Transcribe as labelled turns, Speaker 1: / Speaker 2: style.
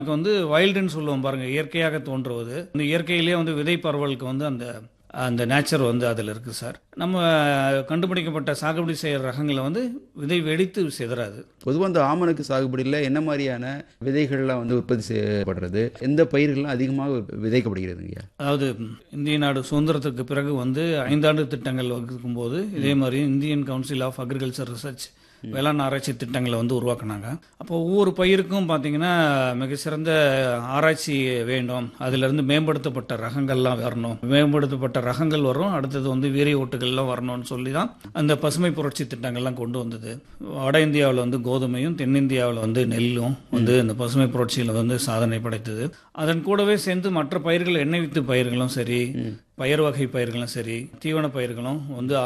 Speaker 1: இதுக்கு வந்து வைல்டுன்னு சொல்லுவோம் பாருங்க இயற்கையாக தோன்றுவது இந்த இயற்கையிலேயே வந்து விதை பரவலுக்கு வந்து அந்த அந்த நேச்சர் வந்து அதில் இருக்குது சார் நம்ம கண்டுபிடிக்கப்பட்ட சாகுபடி செய்கிற ரகங்களை வந்து விதை வெடித்து சிதறாது
Speaker 2: பொதுவாக இந்த ஆமணக்கு சாகுபடியில் என்ன மாதிரியான விதைகள்லாம் வந்து உற்பத்தி செய்யப்படுறது எந்த பயிர்கள்லாம் அதிகமாக விதைக்கப்படுகிறதுங்க
Speaker 1: அதாவது இந்திய நாடு சுதந்திரத்துக்கு பிறகு வந்து ஐந்தாண்டு திட்டங்கள் வகுக்கும் போது இதே மாதிரி Indian council of agriculture research வேளாண் ஆராய்ச்சி திட்டங்களை வந்து உருவாக்குனாங்க அப்போ ஒவ்வொரு பயிருக்கும் பார்த்தீங்கன்னா மிக சிறந்த ஆராய்ச்சி வேண்டும் அதிலிருந்து மேம்படுத்தப்பட்ட ரகங்கள்லாம் வரணும் மேம்படுத்தப்பட்ட ரகங்கள் வரும் அடுத்தது வந்து வீரிய ஓட்டுகள்லாம் வரணும்னு சொல்லி தான் அந்த பசுமை புரட்சி திட்டங்கள்லாம் கொண்டு வந்தது வட இந்தியாவில் வந்து கோதுமையும் தென்னிந்தியாவில் வந்து நெல்லும் வந்து இந்த பசுமை புரட்சியில் வந்து சாதனை படைத்தது அதன் கூடவே சேர்ந்து மற்ற பயிர்கள் எண்ணெய் வித்து பயிர்களும் சரி பயிர் வகை பயிர்களும் சரி தீவன பயிர்களும் வந்து